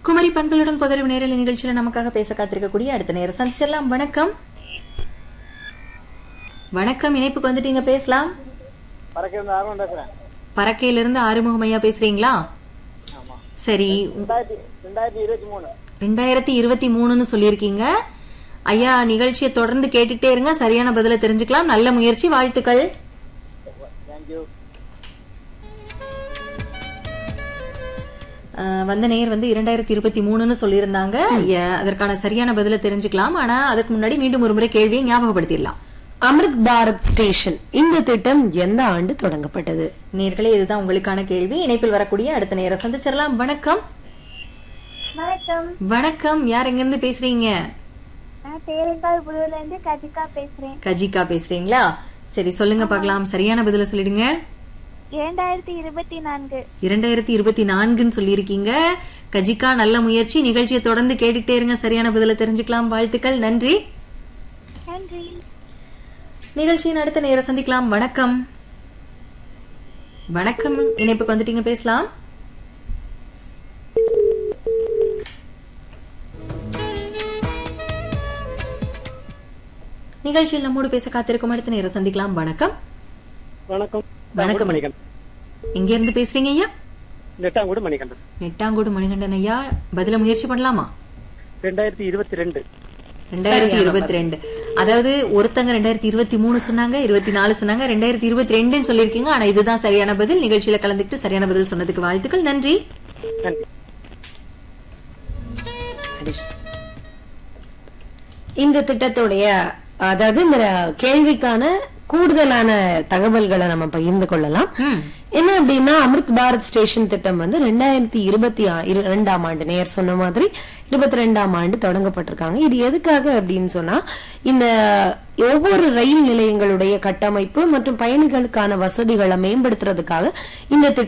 குமரி பண்புகளுடன் புதறிவு நேரல் நிகழ்ச்சியில நமக்காக பேச காத்திருக்கக்கூடிய அடுத்த நேரம் சந்திச்சிடலாம் வணக்கம் வணக்கம் இணைப்புக்கு வந்துட்டீங்க பேசலாம் பறக்கிறது ஆர்வம் பேசுறேன் பறக்கையிலிருந்து ஆறுமுகம் ஐயா பேசுறீங்களா ஆமா சரி ரெண்டாயிரத்தி ரெண்டாயிரத்தி இருபத்தி மூணு ரெண்டாயிரத்தி இருபத்தி மூணுன்னு சொல்லியிருக்கீங்க ஐயா நிகழ்ச்சியை தொடர்ந்து கேட்டுட்டே இருங்க சரியான பதில தெரிஞ்சுக்கலாம் நல்ல முயற்சி வாழ்த்துக்கள் தேங்க்யூ அஹ், வந்த நேர் வந்து இரண்டாயிரத்தி இருபத்தி மூணுன்னு சொல்லியிருந்தாங்க எ- அதற்கான சரியான பதில தெரிஞ்சுக்கலாம் ஆனா அதுக்கு முன்னாடி மீண்டும் ஒரு முறை கேள்வியை ஞாபகப்படுத்திடலாம் அமிர்த் பாரத் ஸ்டேஷன் இந்த திட்டம் எந்த ஆண்டு தொடங்கப்பட்டது நேர்களே இதுதான் உங்களுக்கான கேள்வி இணைப்பில் வரக்கூடிய அடுத்த நேரம் சந்திச்சிடலாம் வணக்கம் வணக்கம் வணக்கம் யார் எங்க இருந்து பேசுறீங்க நான் தேரைக்கால் புழுவுல இருந்து கதிகா பேசுறேன் கஜிகா பேசுறீங்களா சரி சொல்லுங்க பார்க்கலாம் சரியான பதில சொல்லிடுங்க இரண்டாயிரத்தி இருபத்தி நான்கு இரண்டாயிரத்தி இருபத்தி நான்குன்னு சொல்லியிருக்கீங்க கஜிகா நல்ல முயற்சி நிகழ்ச்சியை தொடர்ந்து கேட்டுட்டே இருங்க சரியான பதில தெரிஞ்சுக்கலாம் வாழ்த்துக்கள் நன்றி நன்றி நிகழ்ச்சியின் அடுத்த நேரம் சந்திக்கலாம் வணக்கம் வணக்கம் இணைப்புக்கு வந்துட்டீங்க பேசலாம் நிகழ்ச்சியில் நம்மோடு பேச காத்திருக்கும் அடுத்த நேரம் சந்திக்கலாம் வணக்கம் வணக்கம் வணக்கம். மணிகண்டன் எங்க இருந்து பேசுறீங்க ஐயா நெட்டாங்கூடு மணிகண்டன் நெட்டாங்கோடு மணிகண்டன் ஐயா பதில முயற்சி பண்ணலாமா ரெண்டாயிரத்தி இருபத்தி ரெண்டு ரெண்டாயிரத்தி இருபத்தி ரெண்டு அதாவது ஒருத்தங்க ரெண்டாயிரத்தி இருபத்தி மூணு சொன்னாங்க இருபத்தி நாலு சொன்னாங்க ரெண்டாயிரத்தி இருபத்தி ரெண்டுன்னு சொல்லியிருக்கீங்க ஆனா இதுதான் சரியான பதில் நிகழ்ச்சியில கலந்துக்கிட்டு சரியான பதில் சொன்னதுக்கு வாழ்த்துக்கள் நன்றி நன்றி இந்த திட்டத்துடைய அதாவது இந்த கேள்விக்கான கூடுதலான தகவல்களை நம்ம பகிர்ந்து கொள்ளலாம் ம். என்ன அப்படின்னா அமிர்த் பாரத் ஸ்டேஷன் திட்டம் வந்து ரெண்டாயிரத்தி இருபத்தி ஆ- இரு- ரெண்டாம் ஆண்டு நேர் சொன்ன மாதிரி இருபத்தி ரெண்டாம் ஆண்டு தொடங்கப்பட்டிருக்காங்க இது எதுக்காக அப்படின்னு சொன்னா இந்த ஒவ்வொரு ரயில் நிலையங்களுடைய கட்டமைப்பு மற்றும் பயணிகளுக்கான வசதிகளை மேம்படுத்துறதுக்காக இந்த திட்டம்